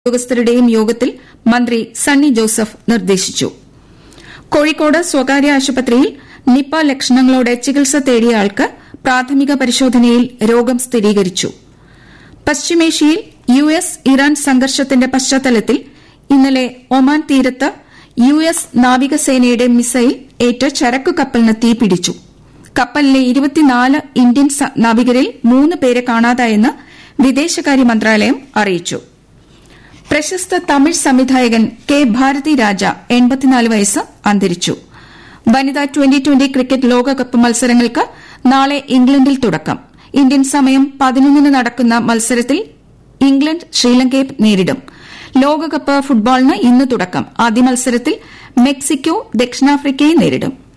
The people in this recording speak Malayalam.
ഉദ്യോഗസ്ഥരുടെയും യോഗത്തിൽ മന്ത്രി സണ്ണി ജോസഫ് നിർദ്ദേശിച്ചു കോഴിക്കോട് സ്വകാര്യ ആശുപത്രിയിൽ നിപ ലക്ഷണങ്ങളോടെ ചികിത്സ തേടിയ ആൾക്ക് പ്രാഥമിക പരിശോധനയിൽ രോഗം സ്ഥിരീകരിച്ചു പശ്ചിമേഷ്യയിൽ യു എസ് ഇറാൻ സംഘർഷത്തിന്റെ പശ്ചാത്തലത്തിൽ ഇന്നലെ ഒമാൻ തീരത്ത് യു എസ് നാവികസേനയുടെ മിസൈൽ ഏറ്റ് ചരക്കു കപ്പലിന് തീപിടിച്ചു കപ്പലിലെ ഇരുപത്തിനാല് ഇന്ത്യൻ നാവികരിൽ മൂന്ന് പേരെ കാണാതായെന്ന് വിദേശകാര്യ മന്ത്രാലയം അറിയിച്ചു പ്രശസ്ത തമിഴ് സംവിധായകൻ കെ ഭാരതി രാജ വയസ്സ് അന്തരിച്ചു വനിതാ ട്വന്റി ട്വന്റി ക്രിക്കറ്റ് ലോകകപ്പ് മത്സരങ്ങൾക്ക് നാളെ ഇംഗ്ലണ്ടിൽ തുടക്കം ഇന്ത്യൻ സമയം പതിനൊന്നിന് നടക്കുന്ന മത്സരത്തിൽ ഇംഗ്ലണ്ട് ശ്രീലങ്കയെ നേരിടും ലോകകപ്പ് ഫുട്ബോളിന് ഇന്ന് തുടക്കം ആദ്യ മത്സരത്തിൽ മെക്സിക്കോ ദക്ഷിണാഫ്രിക്കയെ നേരിടും